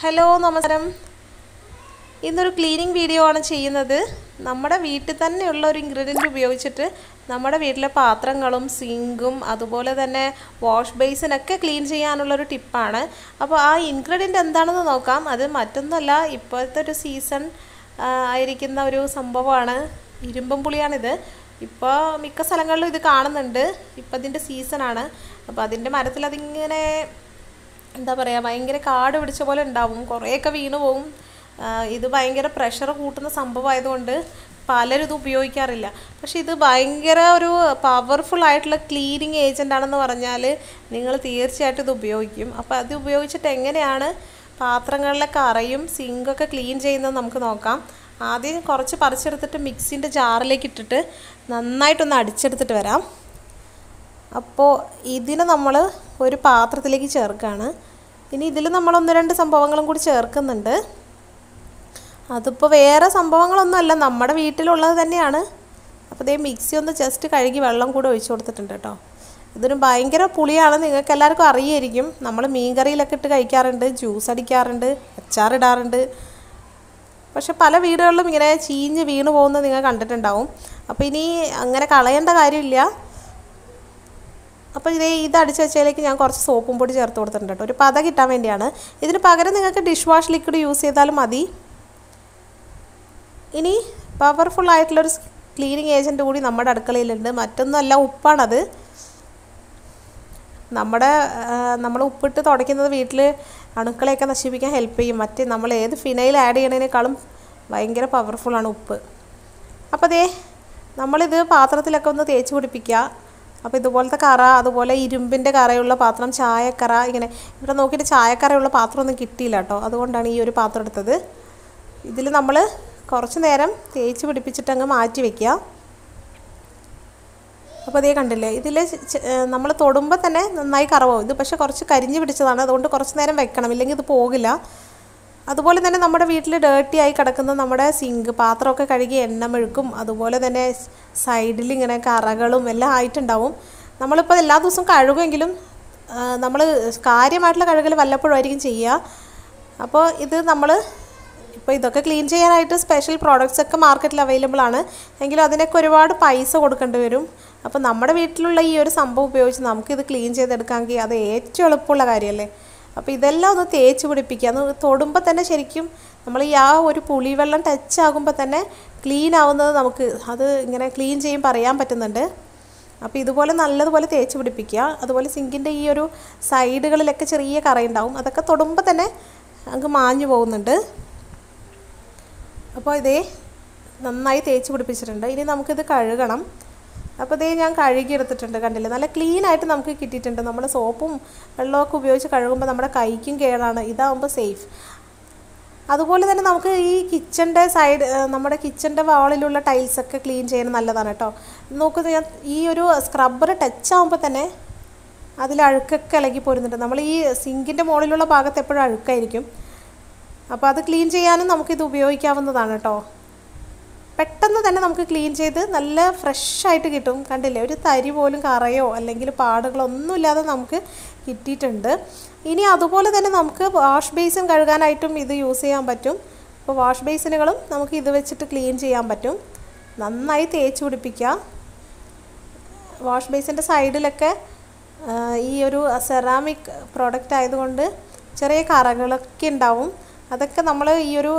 hello നമസ്കാരം ഇന്നൊരു cleaning video ആണ് ചെയ്യുന്നത് നമ്മുടെ വീട്ടിൽ തന്നെയുള്ള ഒരു ഇൻഗ്രീഡിയൻറ്റ് ഉപയോഗിച്ചിട്ട് നമ്മുടെ വീട്ടിലെ പാത്രങ്ങളും സിങ്കും അതുപോലെ തന്നെ വാഷ് ബേസിനൊക്കെ ക്ലീൻ ചെയ്യാനുള്ളൊരു ടിപ്പാണ് അപ്പോൾ ആ ഇൻഗ്രീഡിയൻ്റ് എന്താണെന്ന് നോക്കാം അത് മറ്റൊന്നുമല്ല ഇപ്പോഴത്തെ ഒരു സീസൺ ആയിരിക്കുന്ന ഒരു സംഭവമാണ് ഇരുമ്പം പുളിയാണിത് ഇപ്പോൾ മിക്ക സ്ഥലങ്ങളിലും ഇത് കാണുന്നുണ്ട് ഇപ്പം ഇതിൻ്റെ സീസണാണ് അപ്പോൾ അതിൻ്റെ മരത്തിൽ അതിങ്ങനെ എന്താ പറയുക ഭയങ്കര കാട് പിടിച്ച പോലെ ഉണ്ടാവും കുറേയൊക്കെ വീണ് പോവും ആ, ഇത് ഭയങ്കര പ്രഷർ കൂട്ടുന്ന സംഭവമായതുകൊണ്ട് പലരും ഇത് ഉപയോഗിക്കാറില്ല പക്ഷെ ഇത് ഭയങ്കര ഒരു പവർഫുൾ ആയിട്ടുള്ള ക്ലീനിങ് ഏജൻ്റ് ആണെന്ന് പറഞ്ഞാൽ നിങ്ങൾ തീർച്ചയായിട്ടും ഇത് ഉപയോഗിക്കും അപ്പോൾ അത് ഉപയോഗിച്ചിട്ട് എങ്ങനെയാണ് പാത്രങ്ങളിലെ കറയും സിങ്കൊക്കെ ക്ലീൻ ചെയ്യുന്നത് നമുക്ക് നോക്കാം ആദ്യം കുറച്ച് പറിച്ചെടുത്തിട്ട് മിക്സിൻ്റെ ജാറിലേക്ക് ഇട്ടിട്ട് നന്നായിട്ടൊന്ന് അടിച്ചെടുത്തിട്ട് വരാം അപ്പോൾ ഇതിന് നമ്മൾ ഒരു പാത്രത്തിലേക്ക് ചേർക്കുകയാണ് ഇനി ഇതിൽ നമ്മൾ ഒന്ന് രണ്ട് സംഭവങ്ങളും കൂടി ചേർക്കുന്നുണ്ട് അതിപ്പോൾ വേറെ സംഭവങ്ങളൊന്നുമല്ല നമ്മുടെ വീട്ടിലുള്ളത് തന്നെയാണ് അപ്പോൾ ഇതേ മിക്സി ഒന്ന് ജസ്റ്റ് കഴുകി വെള്ളം കൂടെ ഒഴിച്ചു കൊടുത്തിട്ടുണ്ട് കേട്ടോ ഇതൊരു ഭയങ്കര പുളിയാണ് നിങ്ങൾക്ക് എല്ലാവർക്കും അറിയായിരിക്കും നമ്മൾ മീൻ കറിയിലൊക്കെ ഇട്ട് കഴിക്കാറുണ്ട് ജ്യൂസ് അടിക്കാറുണ്ട് അച്ചാറിടാറുണ്ട് പക്ഷെ പല വീടുകളിലും ഇങ്ങനെ ചീഞ്ഞ് വീണ് പോകുന്നത് നിങ്ങൾ കണ്ടിട്ടുണ്ടാവും അപ്പോൾ ഇനി അങ്ങനെ കളയേണ്ട കാര്യമില്ല അപ്പോൾ ഇതേ ഇത് അടിച്ച് വെച്ചതിലേക്ക് ഞാൻ കുറച്ച് സോപ്പും പൊടി ചേർത്ത് കൊടുത്തിട്ടുണ്ട് കേട്ടോ ഒരു പത കിട്ടാൻ വേണ്ടിയാണ് ഇതിന് പകരം നിങ്ങൾക്ക് ഡിഷ് വാഷ് ലിക്വിഡ് യൂസ് ചെയ്താലും മതി ഇനി പവർഫുൾ ആയിട്ടുള്ളൊരു ക്ലീനിങ് ഏജൻറ്റ് കൂടി നമ്മുടെ അടുക്കളയിലുണ്ട് മറ്റൊന്നുമല്ല ഉപ്പാണത് നമ്മുടെ നമ്മൾ ഉപ്പിട്ട് തുടയ്ക്കുന്നത് വീട്ടിൽ അണുക്കളെയൊക്കെ നശിപ്പിക്കാൻ ഹെൽപ്പ് ചെയ്യും മറ്റ് നമ്മൾ ഏത് ഫിനൈൽ ആഡ് ചെയ്യണതിനേക്കാളും ഭയങ്കര പവർഫുള്ളാണ് ഉപ്പ് അപ്പോൾ അതേ നമ്മളിത് പാത്രത്തിലൊക്കെ ഒന്ന് തേച്ച് പിടിപ്പിക്കുക അപ്പോൾ ഇതുപോലത്തെ കറ അതുപോലെ ഇരുമ്പിൻ്റെ കറയുള്ള പാത്രം ചായക്കറ ഇങ്ങനെ ഇവിടെ നോക്കിയിട്ട് ചായക്കറയുള്ള പാത്രമൊന്നും കിട്ടിയില്ല കേട്ടോ അതുകൊണ്ടാണ് ഈ ഒരു പാത്രം എടുത്തത് ഇതിൽ നമ്മൾ കുറച്ച് നേരം തേച്ച് പിടിപ്പിച്ചിട്ട് അങ്ങ് മാറ്റി വയ്ക്കുക അപ്പോൾ അതേ കണ്ടില്ലേ ഇതിൽ നമ്മൾ തൊടുമ്പോൾ തന്നെ നന്നായി കറവാകും ഇത് പക്ഷേ കുറച്ച് കരിഞ്ഞ് പിടിച്ചതാണ് അതുകൊണ്ട് കുറച്ച് നേരം വെക്കണം ഇല്ലെങ്കിൽ ഇത് പോകില്ല അതുപോലെ തന്നെ നമ്മുടെ വീട്ടിൽ ഡേർട്ടി ആയി കിടക്കുന്ന നമ്മുടെ സിങ്ക് പാത്രമൊക്കെ കഴുകി എണ്ണ മെഴുക്കും അതുപോലെ തന്നെ സൈഡിൽ ഇങ്ങനെ കറകളും എല്ലാം ആയിട്ടുണ്ടാവും നമ്മളിപ്പോൾ എല്ലാ ദിവസവും കഴുകുമെങ്കിലും നമ്മൾ കാര്യമായിട്ടുള്ള കഴുകൽ വല്ലപ്പോഴും ആയിരിക്കും ചെയ്യുക അപ്പോൾ ഇത് നമ്മൾ ഇപ്പോൾ ഇതൊക്കെ ക്ലീൻ ചെയ്യാനായിട്ട് സ്പെഷ്യൽ പ്രോഡക്റ്റ്സ് ഒക്കെ മാർക്കറ്റിൽ അവൈലബിൾ ആണ് എങ്കിലും അതിനൊക്കെ ഒരുപാട് പൈസ കൊടുക്കേണ്ടി വരും അപ്പോൾ നമ്മുടെ വീട്ടിലുള്ള ഈ ഒരു സംഭവം ഉപയോഗിച്ച് നമുക്കിത് ക്ലീൻ ചെയ്തെടുക്കാമെങ്കിൽ അത് ഏറ്റവും എളുപ്പമുള്ള കാര്യമല്ലേ അപ്പോൾ ഇതെല്ലാം ഒന്ന് തേച്ച് പിടിപ്പിക്കുക ഒന്ന് തൊടുമ്പോൾ തന്നെ ശരിക്കും നമ്മൾ ഈ ആ ഒരു പുളിവെള്ളം ടച്ച് ആകുമ്പോൾ തന്നെ ക്ലീൻ ആവുന്നത് നമുക്ക് അത് ഇങ്ങനെ ക്ലീൻ ചെയ്യുമ്പോൾ അറിയാൻ പറ്റുന്നുണ്ട് അപ്പോൾ ഇതുപോലെ നല്ലതുപോലെ തേച്ച് പിടിപ്പിക്കുക അതുപോലെ സിങ്കിൻ്റെ ഈ ഒരു സൈഡുകളിലൊക്കെ ചെറിയ കറയുണ്ടാവും അതൊക്കെ തൊടുമ്പോൾ തന്നെ അങ്ങ് മാഞ്ഞു പോകുന്നുണ്ട് അപ്പോൾ ഇതേ നന്നായി തേച്ച് പിടിപ്പിച്ചിട്ടുണ്ട് ഇനി നമുക്കിത് കഴുകണം അപ്പോൾ ഇതേ ഞാൻ കഴുകി എടുത്തിട്ടുണ്ട് കണ്ടില്ലേ നല്ല ക്ലീൻ ആയിട്ട് നമുക്ക് കിട്ടിയിട്ടുണ്ട് നമ്മൾ സോപ്പും വെള്ളമൊക്കെ ഉപയോഗിച്ച് കഴുകുമ്പോൾ നമ്മുടെ കൈക്കും കേടാണ് ഇതാകുമ്പോൾ സേഫ് അതുപോലെ തന്നെ നമുക്ക് ഈ കിച്ചൻ്റെ സൈഡ് നമ്മുടെ കിച്ചൻ്റെ വാളിലുള്ള ടൈൽസൊക്കെ ക്ലീൻ ചെയ്യാൻ നല്ലതാണ് കേട്ടോ നോക്കുന്നത് ഞാൻ ഈ ഒരു സ്ക്രബ്ബർ ടച്ച് ആകുമ്പോൾ തന്നെ അതിൽ അഴുക്കൊക്കെ ഇളകി പോരുന്നുണ്ട് നമ്മൾ ഈ സിങ്കിൻ്റെ മുകളിലുള്ള ഭാഗത്ത് എപ്പോഴും അഴുക്കായിരിക്കും അപ്പോൾ അത് ക്ലീൻ ചെയ്യാനും നമുക്കിത് ഉപയോഗിക്കാവുന്നതാണ് കേട്ടോ പെട്ടെന്ന് തന്നെ നമുക്ക് ക്ലീൻ ചെയ്ത് നല്ല ഫ്രഷ് ആയിട്ട് കിട്ടും കണ്ടില്ലേ ഒരു തരി പോലും കറയോ അല്ലെങ്കിൽ പാടുകളോ ഒന്നുമില്ലാതെ നമുക്ക് കിട്ടിയിട്ടുണ്ട് ഇനി അതുപോലെ തന്നെ നമുക്ക് വാഷ് ബേസിൻ കഴുകാനായിട്ടും ഇത് യൂസ് ചെയ്യാൻ പറ്റും അപ്പോൾ വാഷ് ബേസിനുകളും നമുക്ക് ഇത് വെച്ചിട്ട് ക്ലീൻ ചെയ്യാൻ പറ്റും നന്നായി തേച്ച് പിടിപ്പിക്കുക വാഷ് ബേസിൻ്റെ സൈഡിലൊക്കെ ആ, ഈ ഒരു സെറാമിക് പ്രോഡക്റ്റ് ആയതുകൊണ്ട് ചെറിയ കറകളൊക്കെ ഉണ്ടാവും അതൊക്കെ നമ്മൾ ഈ ഒരു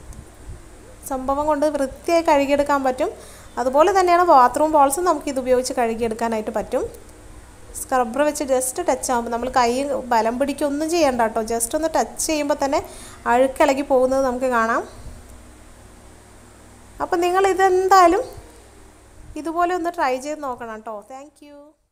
സംഭവം കൊണ്ട് വൃത്തിയായി കഴുകിയെടുക്കാൻ പറ്റും അതുപോലെ തന്നെയാണ് ബാത്റൂം ബോൾസും നമുക്ക് ഇത് ഉപയോഗിച്ച് കഴുകിയെടുക്കാനായിട്ട് പറ്റും സ്ക്രബ്ബർ വെച്ച് ജസ്റ്റ് ടച്ച് ആകുമ്പോൾ നമ്മൾ കൈ ബലം പിടിക്കൊന്നും ചെയ്യണ്ട കേട്ടോ ജസ്റ്റ് ഒന്ന് ടച്ച് ചെയ്യുമ്പോൾ തന്നെ അഴുക്കിളകി പോകുന്നത് നമുക്ക് കാണാം അപ്പോൾ നിങ്ങൾ ഇതെന്തായാലും ഇതുപോലെ ഒന്ന് ട്രൈ ചെയ്ത് നോക്കണം കേട്ടോ താങ്ക്